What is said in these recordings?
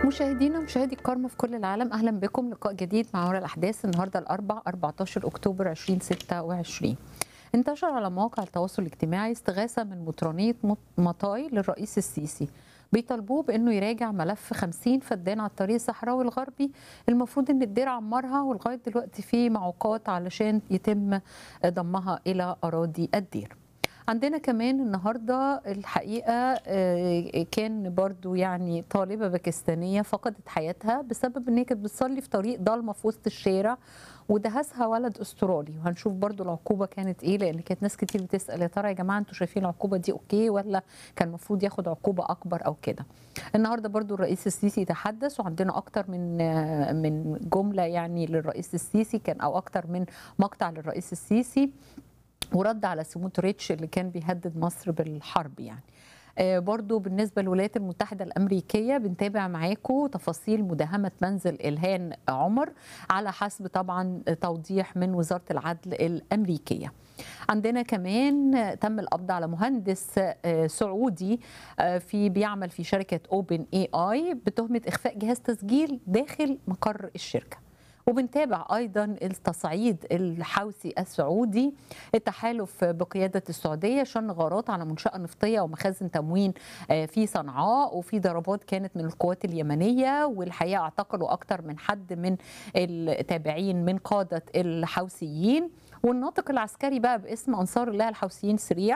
مشاهدينا مشاهدي الكرم في كل العالم اهلا بكم لقاء جديد مع ورا الاحداث النهارده الاربع 14 اكتوبر 2026 انتشر على مواقع التواصل الاجتماعي استغاثه من مطرانيه مطاي للرئيس السيسي بيطالبوه بانه يراجع ملف 50 فدان على الطريق الصحراوي الغربي المفروض ان الدير عمرها ولغايه دلوقتي في معوقات علشان يتم ضمها الى اراضي الدير عندنا كمان النهارده الحقيقه كان برضو يعني طالبه باكستانيه فقدت حياتها بسبب ان هي كانت بتصلي في طريق ضلمه في وسط الشارع ودهسها ولد استرالي وهنشوف برضو العقوبه كانت ايه لان كانت ناس كتير بتسال يا ترى يا جماعه انتوا شايفين العقوبه دي اوكي ولا كان المفروض ياخد عقوبه اكبر او كده النهارده برضو الرئيس السيسي تحدث وعندنا اكتر من من جمله يعني للرئيس السيسي كان او اكتر من مقطع للرئيس السيسي ورد على سموتريتش اللي كان بيهدد مصر بالحرب يعني آه برضو بالنسبة للولايات المتحدة الأمريكية بنتابع معاكم تفاصيل مداهمة منزل إلهان عمر على حسب طبعا توضيح من وزارة العدل الأمريكية عندنا كمان تم القبض على مهندس آه سعودي آه في بيعمل في شركة أوبن اي اي بتهمة إخفاء جهاز تسجيل داخل مقر الشركة وبنتابع ايضا التصعيد الحوثي السعودي التحالف بقياده السعوديه شن غارات على منشاه نفطيه ومخازن تموين في صنعاء وفي ضربات كانت من القوات اليمنيه والحقيقه اعتقلوا اكثر من حد من التابعين من قاده الحوثيين والناطق العسكري بقى باسم انصار الله الحوثيين سريع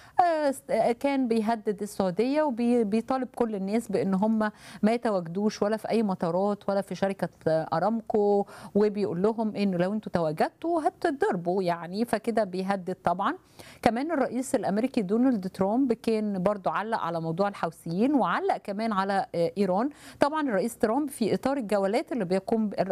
كان بيهدد السعوديه وبيطالب كل الناس بان هم ما يتواجدوش ولا في اي مطارات ولا في شركه ارامكو وبيقول لهم انه لو انتوا تواجدتوا هتتضربوا يعني فكده بيهدد طبعا كمان الرئيس الامريكي دونالد ترامب كان برضو علق على موضوع الحوثيين وعلق كمان على ايران طبعا الرئيس ترامب في اطار الجولات اللي بيقوم